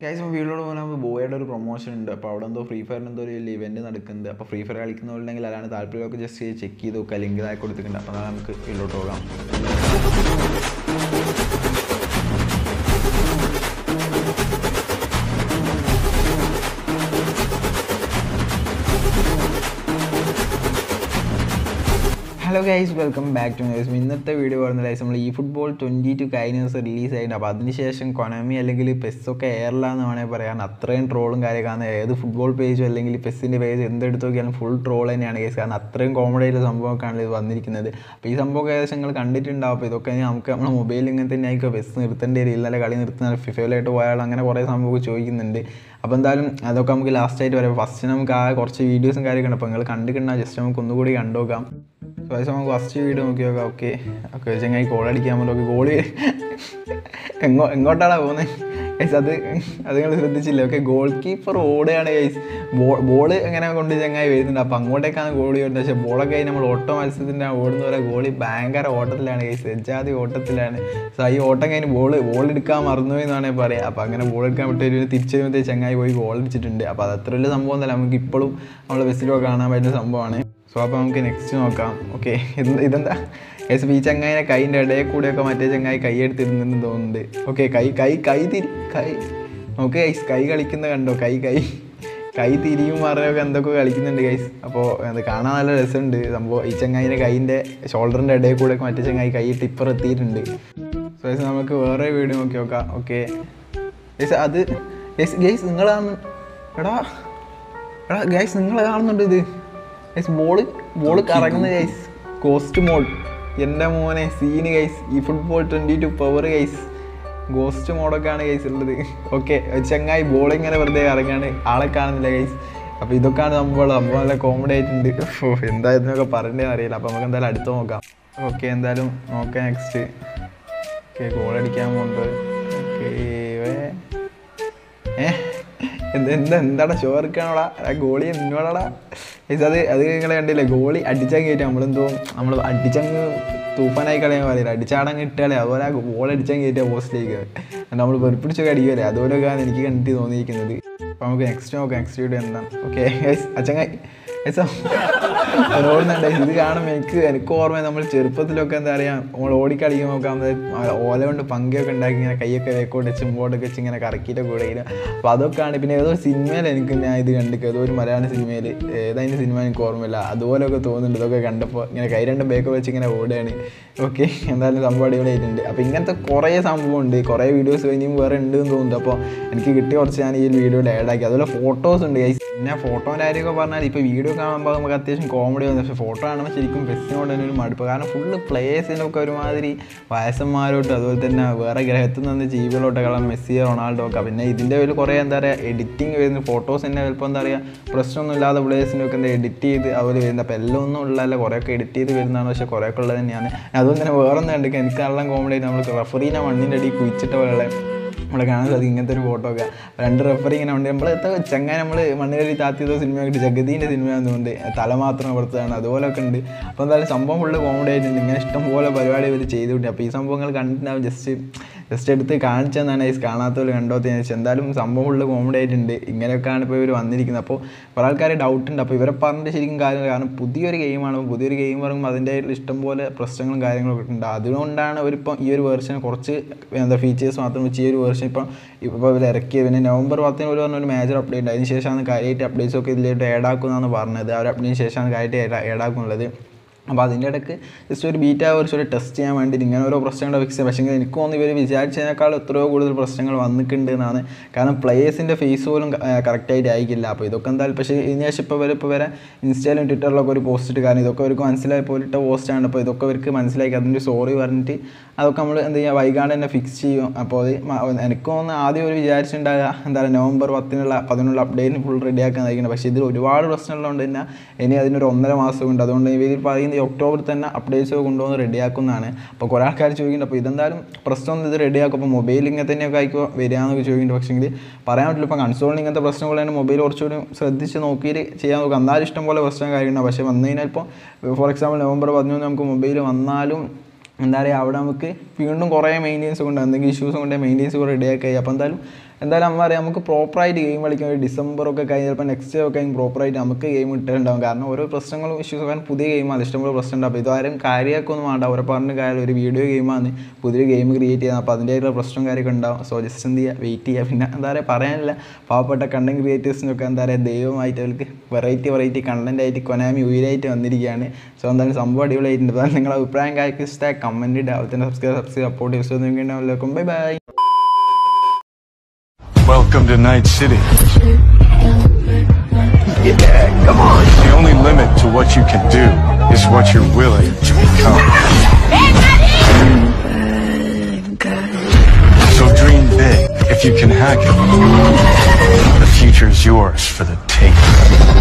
Guys ഇപ്പോൾ വീട്ടിലോട് പോകുമ്പോൾ ബോയുടെ ഒരു പ്രൊമോഷൻ ഉണ്ട് അപ്പോൾ അവിടെ എന്തോ ഫ്രീ ഫയറിന് എന്തോ ഒരു വലിയ ഇവൻറ്റ് നടക്കുന്നുണ്ട് അപ്പോൾ ഫ്രീ ഫയർ കളിക്കുന്നവരുണ്ടെങ്കിൽ അല്ലാണ്ട് താല്പര്യമൊക്കെ ജസ്റ്റ് ചെക്ക് ചെയ്ത് നോക്കുക ലിങ്കിലായി കൊടുത്തിട്ടുണ്ട് അപ്പോൾ അതാണ് നമുക്ക് വീട്ടിലോട്ട് പോകാം hello guys welcome back to news ഇന്നത്തെ വീഡിയോ പറയുന്നത് ഗൈസ് നമ്മൾ ഈ ഫുട്ബോൾ ട്വൻറ്റി ടു കൈനേഴ്സ് റിലീസ് ആയിട്ടുണ്ട് അപ്പോൾ അതിനുശേഷം കൊനമി അല്ലെങ്കിൽ പെസ്സൊക്കെ എയറിലാന്ന് വേണമെങ്കിൽ പറയാൻ അത്രയും ട്രോളും കാര്യമൊക്കെ ഏത് ഫുട്ബോൾ പേജും അല്ലെങ്കിൽ പെസ്സിൻ്റെ പേജ് എന്തെടുത്ത് നോക്കിയാലും ഫുൾ ട്രോൾ തന്നെയാണ് ഗൈസ് കാരണം അത്രയും കോമഡി ആയിട്ടുള്ള സംഭവമൊക്കെയാണ് ഇത് വന്നിരിക്കുന്നത് അപ്പോൾ ഈ സംഭവം ഏകദേശം നിങ്ങൾ കണ്ടിട്ടുണ്ടാവും അപ്പോൾ ഇതൊക്കെ നമുക്ക് നമ്മുടെ മൊബൈലിൽ ഇങ്ങനെ തന്നെ ആയിരിക്കും പെസ് നിർത്തേണ്ടി വരും ഇന്നലെ കളി നിർത്തുന്ന ഫിഫയിലായിട്ട് പോയാൽ അങ്ങനെ കുറേ സംഭവമൊക്കെ ചോദിക്കുന്നുണ്ട് അപ്പോൾ എന്തായാലും അതൊക്കെ നമുക്ക് ലാസ്റ്റായിട്ട് പറയാം ഫസ്റ്റ് നമുക്ക് ആ കുറച്ച് വീഡിയോസും കാര്യമൊക്കെ ഉണ്ട് അപ്പോൾ നിങ്ങൾ കണ്ടിട്ടുണ്ടാകും ജസ്റ്റ് നമുക്ക് ഒന്നുകൂടി കണ്ടുനോക്കാം സോ അത് നമുക്ക് ഫസ്റ്റ് വീഡിയോ നോക്കി നോക്കാം ഓക്കെ ഓക്കെ ചങ്ങായി ഗോൾ അടിക്കാൻ പറ്റും ഓക്കെ ഗോളി എങ്ങോ എങ്ങോട്ടാണ് പോകുന്നത് ഗൈസ് അത് അത് നിങ്ങൾ ശ്രദ്ധിച്ചില്ല ഓക്കെ ഗോൾ കീപ്പർ ഓടുകയാണ് ഗൈസ് ബോൾ ബോള് എങ്ങനെ കൊണ്ട് ചങ്ങായി വരുന്നുണ്ട് അപ്പോൾ അങ്ങോട്ടേക്കാണ് ഗോളി വരുന്നത് പക്ഷേ ബോളൊക്കെ കഴിഞ്ഞ് നമ്മൾ ഓട്ടോ മത്സരത്തിൻ്റെ ഓടുന്ന പോലെ ഗോളി ഭയങ്കര ഓട്ടത്തിലാണ് ഗൈസ് എജാതി ഓട്ടത്തിലാണ് സോ ഈ ഓട്ടം കഴിഞ്ഞ് ബോൾ ബോൾ എടുക്കാൻ മറന്നുപോയി എന്ന് വേണമെങ്കിൽ പറയാം അപ്പോൾ അങ്ങനെ ബോൾ എടുക്കാൻ വിട്ട് ഒരു തിരിച്ചു വരുമ്പോഴത്തേ ചങ്ങായി പോയി ഗോൾ അടിച്ചിട്ടുണ്ട് അപ്പോൾ അത് അത്ര വലിയ സംഭവം ഒന്നുമല്ല നമുക്ക് ഇപ്പോഴും നമ്മളെ ബസ്സിലൊക്കെ കാണാൻ പറ്റുന്ന സംഭവമാണ് സോ അപ്പോൾ നമുക്ക് നെക്സ്റ്റ് നോക്കാം ഓക്കെ ഇത് ഇതെന്താ എസ് ഈ ചങ്ങായിനെ കൈൻ്റെ ഇടയിൽ കൂടെയൊക്കെ മറ്റേ ചങ്ങായി കൈ എടുത്തിരുന്നെന്ന് തോന്നുന്നുണ്ട് ഓക്കെ കൈ കൈ കൈ തിരി കൈ ഓക്കെ ഗൈസ് കൈ കളിക്കുന്ന കണ്ടോ കൈ കൈ കൈ തിരിയും മറയൊക്കെ എന്തൊക്കെ കളിക്കുന്നുണ്ട് ഗൈസ് അപ്പോൾ അത് കാണാൻ നല്ല രസമുണ്ട് സംഭവം ഈ ചങ്ങായിൻ്റെ കൈൻ്റെ ഷോൾഡറിൻ്റെ ഇടയിൽ കൂടെയൊക്കെ മറ്റേ ചങ്ങായി കൈ ടിപ്പർ എത്തിയിട്ടുണ്ട് സോ ഗൈസ് നമുക്ക് വേറെ വീഡിയോ നോക്കി നോക്കാം ഓക്കെ ഗൈസ് അത് ഗൈസ് ഗൈസ് നിങ്ങളാണ് എടാ എടാ ഗൈസ് നിങ്ങൾ കാണുന്നുണ്ട് ഇത് ഗൈസ് ബോള് ബോള് കറങ്ങുന്ന ഗൈസ് കോസ്റ്റ് മോഡ് എൻ്റെ മോനെ സീന് ഗൈസ് ഈ football twenty two power guys ghost മോഡൊക്കെയാണ് ഗൈസ് ഉള്ളത് ഓക്കെ ചങ്ങായി ബോൾ ഇങ്ങനെ വെറുതെ കറങ്ങാണ് ആളെ കാണുന്നില്ല ഗൈസ് അപ്പോൾ ഇതൊക്കെയാണ് സംഭവം സംഭവം നല്ല കോമഡി ആയിട്ടുണ്ട് ഓ എന്താ ഇതിനൊക്കെ പറയേണ്ടതെന്ന് അറിയില്ല അപ്പോൾ നമുക്ക് എന്തായാലും അടുത്ത് നോക്കാം ഓക്കെ എന്തായാലും നോക്കാം നെക്സ്റ്റ് ഓക്കെ ഗോൾ അടിക്കാൻ പോകുന്നത് ഓക്കെ ഏഹ് എന്ത് എന്താ എന്താടാ ചോർക്കാണോടാ ആ ഗോളി എന്നോടാടാ ഇത് അത് അത് നിങ്ങൾ കണ്ടില്ലേ ഗോളി അടിച്ചാൽ കയറ്റി നമ്മളെന്തോ നമ്മൾ അടിച്ചങ്ങ് തൂഫാനായി കളയാൻ പറയില്ല അടിച്ചാടങ്ങ് ഇട്ടാലേ അതുപോലെ ആ ഗോൾ അടിച്ചാൽ കയറ്റിയ പോസ്റ്റിലേക്ക് നമ്മൾ വെറുപ്പിടിച്ചൊക്കെ അടിക്കുമല്ലേ അതുപോലെയൊക്കെയാണ് എനിക്ക് കണ്ടിട്ട് തോന്നിയിരിക്കുന്നത് അപ്പോൾ നമുക്ക് നെക്സ്റ്റ് നോക്കാം നെക്സ്റ്റ് വീഡിയോ എന്താണ് ഓക്കെ അച്ചങ്ങായി ഓടുന്നുണ്ട് ഇത് കാണുമ്പോൾ എനിക്ക് എനിക്ക് ഓർമ്മ നമ്മൾ ചെറുപ്പത്തിലൊക്കെ എന്താ പറയുക നമ്മൾ ഓടിക്കളിക്കാൻ നോക്കാൻ ഓല കൊണ്ട് പങ്കയൊക്കെ ഉണ്ടാക്കി ഇങ്ങനെ കൈയൊക്കെ വേക്കോട്ട് വെച്ച് മുമ്പോട്ടൊക്കെ വെച്ച് ഇങ്ങനെ കറക്കിയിട്ട് കൂടെ അപ്പോൾ അതൊക്കെയാണ് പിന്നെ ഏതോ സിനിമയിൽ എനിക്ക് ഞാൻ ഇത് കണ്ടിട്ട് ഏതോ ഒരു മലയാള സിനിമയിൽ ഏതായാലും സിനിമ എനിക്ക് ഓർമ്മയില്ല അതുപോലെയൊക്കെ തോന്നുന്നുണ്ട് ഇതൊക്കെ കണ്ടപ്പോൾ ഇങ്ങനെ കൈ രണ്ട് ബേക്ക് വെച്ച് ഇങ്ങനെ ഓടുകയാണ് ഓക്കെ എന്തായാലും സംഭവം അടിപൊളിയായിട്ടുണ്ട് അപ്പോൾ ഇങ്ങനത്തെ കുറേ സംഭവമുണ്ട് കുറേ വീഡിയോസ് കഴിഞ്ഞും വേറെ ഉണ്ട് എന്ന് തോന്നുന്നു അപ്പോൾ എനിക്ക് കിട്ടിയ കുറച്ച് ഞാൻ ഈ വീഡിയോയിൽ ആഡ് ആക്കി അതുപോലെ ഫോട്ടോസ് ഉണ്ട് ഗൈസ് പിന്നെ ഫോട്ടോൻ്റെ കാര്യമൊക്കെ പറഞ്ഞാൽ ഇപ്പോൾ വീഡിയോ കാണുമ്പോൾ നമുക്ക് അത്യാവശ്യം കോമഡി വന്നു പക്ഷേ ഫോട്ടോ കാണുമ്പോൾ ശരിക്കും ബസ്സിനോട് തന്നെ ഒരു മടുപ്പ് കാരണം ഫുള്ള് പ്ലേയേഴ്സിനൊക്കെ ഒരുമാതിരി വയസ്സന്മാരോട്ട് അതുപോലെ തന്നെ വേറെ ഗ്രഹത്തിൽ നിന്ന് ജീവികളോട്ടൊക്കെ മെസ്സി റൊണാൾഡോ ഒക്കെ പിന്നെ ഇതിൻ്റെ ഒരു കുറേ എന്താ പറയുക എഡിറ്റിംഗ് വരുന്ന ഫോട്ടോസ് തന്നെ ചിലപ്പോൾ എന്താ പറയുക പ്രശ്നമൊന്നും ഇല്ലാതെ പ്ലേയേഴ്സിനൊക്കെ എന്താ എഡിറ്റ് ചെയ്ത് അവർ വരുന്നത് അപ്പോൾ എല്ലാം ഒന്നും ഉള്ളതല്ല കുറേയൊക്കെ എഡിറ്റ് ചെയ്ത് വരുന്നതാണ് പക്ഷേ കുറേയൊക്കെ ഉള്ളത് തന്നെയാണ് അതുകൊണ്ട് തന്നെ വേറെ ഒന്നും കണ്ടിട്ട് എനിക്ക് നല്ല കോമഡി ആയിട്ട് നമ്മൾ റഫറീനെ മണ്ണിൻ്റെ അടി കുഴിച്ചിട്ട പോലെയുള്ള നമ്മളെ കാണാൻ സാധിക്കും ഇങ്ങനത്തെ ഒരു ഫോട്ടോ ഒക്കെ രണ്ട് റെഫറി ഇങ്ങനെ ഉണ്ട് നമ്മൾ ചങ്ങാൻ നമ്മൾ മണ്ണിലടി താത്തിയതോ സിനിമ കിട്ടി ജഗദീൻ്റെ സിനിമ ആണെന്നുണ്ട് തല മാത്രം പുറത്താണ് അതുപോലൊക്കെ ഉണ്ട് അപ്പോൾ എന്തായാലും സംഭവം ഫുള്ള് കോമഡി ആയിട്ടുണ്ട് ഇങ്ങനെ ഇഷ്ടംപോലെ പരിപാടി ഇവർ ചെയ്തുകൊണ്ട് അപ്പോൾ ഈ സംഭവങ്ങൾ കണ്ടിട്ടുണ്ടാവും ജസ്റ്റ് ജസ്റ്റ് എടുത്ത് കാണിച്ചെന്നാണ് ഈ കാണാത്തവർ കണ്ടോന്ന് വെച്ചാൽ എന്തായാലും സംഭവം ഫുള്ള് കോമഡി ആയിട്ടുണ്ട് ഇങ്ങനെയൊക്കെയാണ് ഇപ്പോൾ ഇവർ വന്നിരിക്കുന്നത് അപ്പോൾ കുറേ ആൾക്കാർ ഡൗട്ട് ഉണ്ട് അപ്പോൾ ഇവരെ പറഞ്ഞിട്ട് ശരിക്കും കാര്യം കാരണം പുതിയൊരു ഗെയിമാണ് പുതിയൊരു ഗെയിം പറയുമ്പോൾ അതിൻ്റെ ഇഷ്ടംപോലെ പ്രശ്നങ്ങളും കാര്യങ്ങളൊക്കെ ഉണ്ട് അതുകൊണ്ടാണ് അവരിപ്പം ഈ ഒരു വേർഷൻ കുറച്ച് എന്താ ഫീച്ചേഴ്സ് മാത്രം വെച്ച് ഈ ഒരു വേർഷൻ ഇപ്പം ഇപ്പോൾ ഇവർ ഇറക്കിയത് പിന്നെ നവംബർ പത്തിന് ഒരു പറഞ്ഞ ഒരു മേജർ അപ്ഡേറ്റ് അതിന് ശേഷമാണ് കാര്യമായിട്ട് അപ്ഡേറ്റ്സ് ഒക്കെ ഇതിലേക്ക് ആഡ് ആക്കുമെന്നാണ് പറഞ്ഞത് ആ ഒരു അപ്ഡേറ്റിന് ശേഷമാണ് കാര്യമായിട്ട് ആഡ് ആക്കുന്നുള്ളത് അപ്പോൾ അതിൻ്റെ ഇടയ്ക്ക് ജസ്റ്റ് ഒരു ബീറ്റ വേർഷൻ ഒരു ടെസ്റ്റ് ചെയ്യാൻ വേണ്ടിയിട്ട് ഇങ്ങനെ ഓരോ പ്രശ്നങ്ങൾ ഫിക്സ് ചെയ്യാം പക്ഷേ എനിക്ക് തോന്നുന്നു ഇവർ വിചാരിച്ചതിനേക്കാൾ എത്രയോ കൂടുതൽ പ്രശ്നങ്ങൾ വന്നിട്ടുണ്ട് എന്നാണ് കാരണം പ്ലേയേഴ്സിൻ്റെ ഫേസ് പോലും കറക്റ്റായിട്ട് ആയിരിക്കില്ല അപ്പോൾ ഇതൊക്കെ എന്തായാലും പക്ഷേ ഇതിന് ശേഷം ഇപ്പോൾ ഇവർ ഇപ്പോൾ വരെ ഇൻസ്റ്റയിലും ട്വിറ്ററിലൊക്കെ ഒരു പോസ്റ്റ് ഇട്ട് കാരണം ഇതൊക്കെ അവർക്ക് മനസ്സിലായി പോലിട്ട പോസ്റ്റാണ് അപ്പോൾ ഇതൊക്കെ അവർക്ക് മനസ്സിലാക്കി അതിൻ്റെ സോറി പറഞ്ഞിട്ട് അതൊക്കെ നമ്മൾ എന്താ ചെയ്യുക വൈകാണ്ട് തന്നെ ഫിക്സ് ചെയ്യും അപ്പോൾ അത് എനിക്ക് തോന്നുന്നു ആദ്യം ഒരു വിചാരിച്ചിട്ടുണ്ടാകുക എന്താ പറയുക നവംബർ പത്തിനുള്ള പതിനുള്ള അപ്ഡേറ്റിന് ഫുൾ റെഡിയാക്കാൻ നയിക്കുന്നത് പക്ഷേ ഇതിൽ ഒരുപാട് പ്രശ്നമുള്ളതുകൊണ്ട് തന്നെ ഇനി അതിനൊരു ഒന്നര മാസം ഉണ്ട് അതുകൊണ്ട് ഇവർ പറയുന്നത് ഈ ഒക്ടോബറിൽ തന്നെ അപ്ഡേറ്റ്സ് കൊണ്ടുവന്ന് റെഡിയാക്കുന്നതാണ് അപ്പോൾ കുറേ ആൾക്കാർ ചോദിക്കുന്നുണ്ട് അപ്പോൾ ഇതെന്തായാലും പ്രശ്നമൊന്നും ഇത് റെഡിയാക്കും അപ്പോൾ മൊബൈൽ ഇങ്ങനെ തന്നെയൊക്കെ ആയിക്കോ വരികയെന്നൊക്കെ ചോദിക്കുന്നുണ്ട് പക്ഷേ പറയാൻ പറ്റില്ല ഇപ്പോൾ കൺസോളിന് ഇങ്ങനത്തെ പ്രശ്നങ്ങൾ തന്നെ മൊബൈൽ കുറച്ചുകൂടി ശ്രദ്ധിച്ച് നോക്കിയിട്ട് ചെയ്യാൻ നോക്കുക എന്നാലും ഇഷ്ടം പോലെ പ്രശ്നം കാര്യമുണ്ടാവും പക്ഷേ വന്നു കഴിഞ്ഞാൽ ഇപ്പോൾ ഫോർ എക്സാമ്പിൾ നവംബർ പതിനൊന്ന് നമുക്ക് മൊബൈൽ വന്നാലും എന്താ പറയുക അവിടെ നമുക്ക് വീണ്ടും കുറേ മെയിൻ്റെനൻസ് കൊണ്ട് എന്തെങ്കിലും ഇഷ്യൂസ് കൊണ്ട് മെയിൻ്റെനൻസ് കൂടെ റെഡിയാക്കി അപ്പോൾ എന്തായാലും എന്തായാലും അമ്മ അറിയാം നമുക്ക് പ്രോപ്പറായിട്ട് ഗെയിം കളിക്കാൻ ഒരു ഡിസംബർ ഒക്കെ കഴിഞ്ഞ് ചിലപ്പോൾ നെക്സ്റ്റ് ഒക്കെ കഴിഞ്ഞ് പ്രോപ്പറായിട്ട് നമുക്ക് ഗെയിം ഇട്ടിട്ടുണ്ടാവും കാരണം ഓരോ പ്രശ്നങ്ങളും ഇഷ്യൂസ് കാരണം പുതിയ ഗെയിമാണ് ഇഷ്ടംപോലെ പ്രശ്നം ഉണ്ടാവും അപ്പോൾ ഇതാരും കാര്യമാക്കൊന്നും വേണ്ട അവരെ പറഞ്ഞ കാര്യം ഒരു വീഡിയോ ഗെയിമാണ് പുതിയ ഗെയിം ക്രിയേറ്റ് ചെയ്യുന്നത് അപ്പോൾ അതിൻ്റെതായിട്ടുള്ള പ്രശ്നം കാര്യമൊക്കെ ഉണ്ടാവും സോ ജസ്റ്റ് എന്ത് ചെയ്യുക വെയിറ്റ് ചെയ്യുക പിന്നെ എന്താ പറയുക പറയാനില്ല പാവപ്പെട്ട കണ്ടന്റ് ക്രിയേറ്റേഴ്സിനൊക്കെ എന്താ പറയുക ദൈവമായിട്ട് അവർക്ക് വെറൈറ്റി വെറൈറ്റി കണ്ടന്റ് ആയിട്ട് കൊനാമി ഉയരായിട്ട് വന്നിരിക്കുകയാണ് സോ എന്തായാലും സംഭവം അടിപൊളിയായിട്ടുണ്ട് അപ്പോൾ നിങ്ങളുടെ അഭിപ്രായം കാര്യം ഇഷ്ടമായി കമൻറ്റ് ഇടുക അതുപോലെ തന്നെ സബ്സ്ക്രൈബ് സബ്സ്ക്രൈബ് സപ്പോർട്ട് ചെയ്തു bye bye Welcome to Night City. Yeah, come on. The only limit to what you can do is what you're willing to become. So dream big if you can hack it. The future's yours for the taking.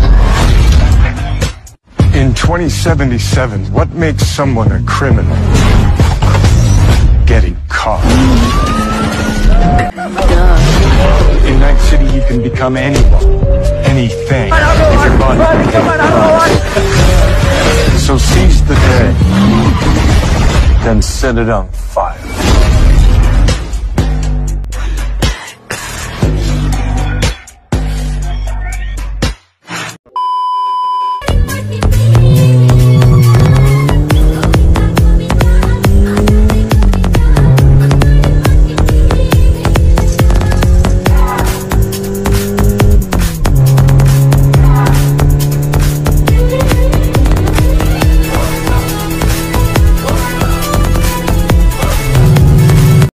In 2077, what makes someone a criminal? Getting caught. In Night City, you can become anyone, anything, if your body can take it. So seize the day, then set it on fire.